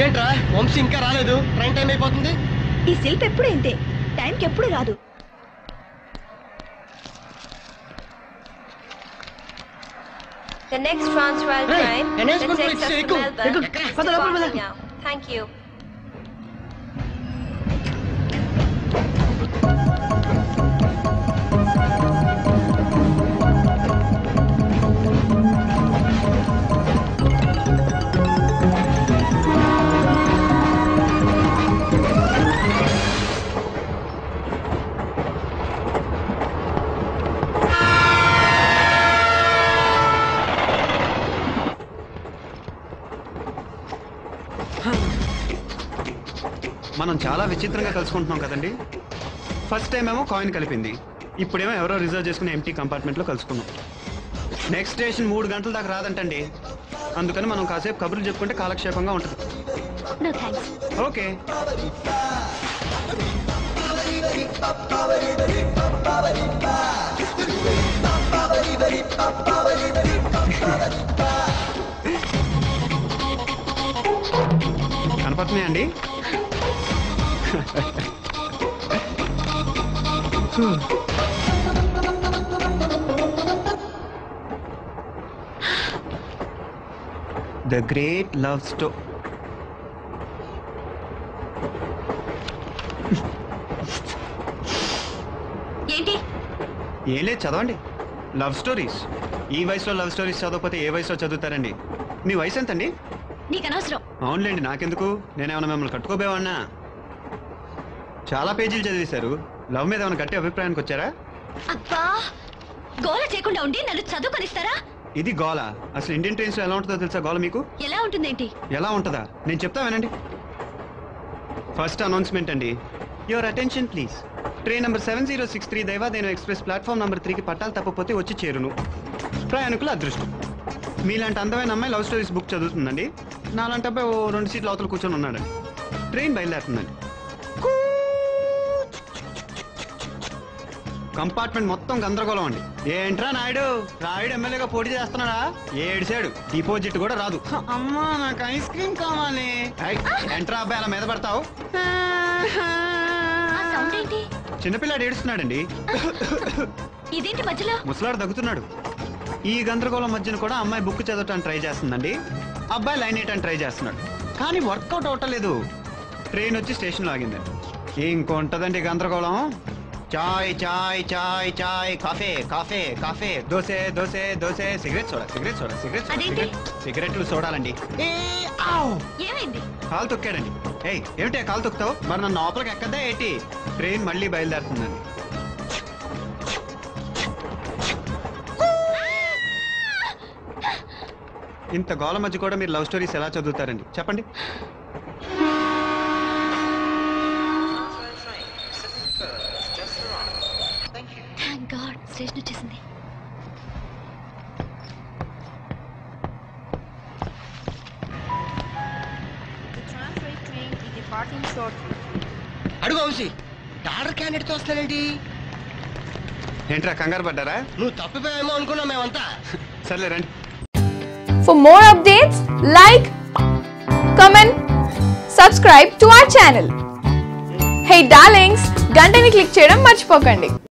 ఇదేంట్రా వంశీ ఇంకా రాలేదు ట్రైన్ టైం అయిపోతుంది ఈ శిల్ప్ ఎప్పుడు ఇంతే టైంకి ఎప్పుడు రాదు The next Transworld Hey, train and that it's going to takes us be to cool. Melbourne Cool. is Pata lapar departing pata. now. Thank you. మనం చాలా విచిత్రంగా కలుసుకుంటున్నాం కదండి ఫస్ట్ టైం ఏమో కాయిన్ కలిపింది ఇప్పుడేమో ఎవరో రిజర్వ్ చేసుకుని ఎంటీ కంపార్ట్మెంట్లో కలుసుకున్నాం నెక్స్ట్ స్టేషన్ మూడు గంటల దాకా రాదంటండి అందుకని మనం కాసేపు కబుర్లు చెప్పుకుంటే కాలక్షేపంగా ఉంటుంది నో థ్యాంక్స్ ఓకే కనపడుతున్నాయండి ద గ్రేట్ లవ్ స్టో ఏంటి ఏం లేదు చదవండి లవ్ స్టోరీస్ ఈ వయసులో లవ్ స్టోరీస్ చదవకపోతే ఏ వయసులో చదువుతారండి మీ వయసు ఎంతండి నీకు అనవసరం అవునులేండి నాకెందుకు నేనేమన్నా మిమ్మల్ని కట్టుకోబోవాడినా చాలా పేజీలు చదివేశారు లవ్ మీద ఏమైనా గట్టి అభిప్రాయానికి వచ్చారా అబ్బా గోల చేయకుండా ఉండి నన్ను చదువుకొనిస్తారా ఇది గోల అసలు ఇండియన్ ట్రైన్స్ ఎలా ఉంటుందో తెలుసా గోల మీకు ఎలా ఉంటుందేంటి ఎలా ఉంటుందా నేను చెప్తా వినండి ఫస్ట్ అనౌన్స్మెంట్ అండి your attention please train number seven zero six three దైవాదేను ఎక్స్ప్రెస్ ప్లాట్ఫామ్ నెంబర్ త్రీకి పట్టాలు తప్పపోతే వచ్చి చేరును ప్రయాణికుల అదృష్టం మీలాంటి అందమైన అమ్మాయి లవ్ స్టోరీస్ బుక్ చదువుతుందండి నాలాంటి అబ్బాయి ఓ రెండు సీట్ల అవతల కూర్చొని ఉన్నాడండి ట్రైన్ బయలుదేరుతుందండి కంపార్ట్మెంట్ మొత్తం గందరగోళం అండి ఏంట్రా నాయుడు రాయుడు ఎమ్మెల్యేగా పోటీ చేస్తున్నాడా ఏడిసాడు డిపాజిట్ కూడా రాదు అమ్మా నాకు ఐస్ క్రీమ్ కావాలి ఐ, ఏంట్రా అబ్బాయి అలా మీద పడతావు ఆ సౌండ్ ఏంటి చిన్నపిల్లాడు ఏడుస్తున్నాడండి ఇదేంటి మధ్యలో ముసలాడు దగ్గుతున్నాడు ఈ గందరగోళం మధ్యన కూడా అమ్మాయి బుక్ చదవటానికి ట్రై చేస్తుందండి అబ్బాయి లైన్ వేయటానికి ట్రై చేస్తున్నాడు కానీ వర్కౌట్ అవటలేదు ట్రైన్ వచ్చి స్టేషన్లో ఆగిందండి ఇంకొంటదండి గందరగోళం chai chai chai chai coffee coffee coffee dosa dosa dosa cigarette soda cigarette soda cigarette soda, అదేంటి? సిగరెట్ సిగరెట్లు చూడాలండి ఏ ఆవ్ ఏమైంది కాలు తొక్కాడండి ఏయ్ ఏమిటి కాలు తొక్కుతావు మరి నన్ను లోపలికి ఎక్కదా ఏంటి ట్రైన్ మళ్ళీ బయలుదేరుతుందండి ఇంత గోల మధ్య కూడా మీరు లవ్ స్టోరీస్ ఎలా చదువుతారండి చెప్పండి థ్యాంక్ గాడ్ స్టేషన్ వచ్చేసింది The Transworld train is departing shortly. అడుగు వంశీ డాక్టర్ క్యాండిడేట్ తో వస్తానేంటి ఏంట్రా కంగారు పడ్డారా నువ్వు తప్పిపోయామో అనుకున్నాం మేమంతా సర్లే రండి For more updates, like, comment, subscribe to our channel. Hey darlings, గంటని click చేయడం మర్చిపోకండి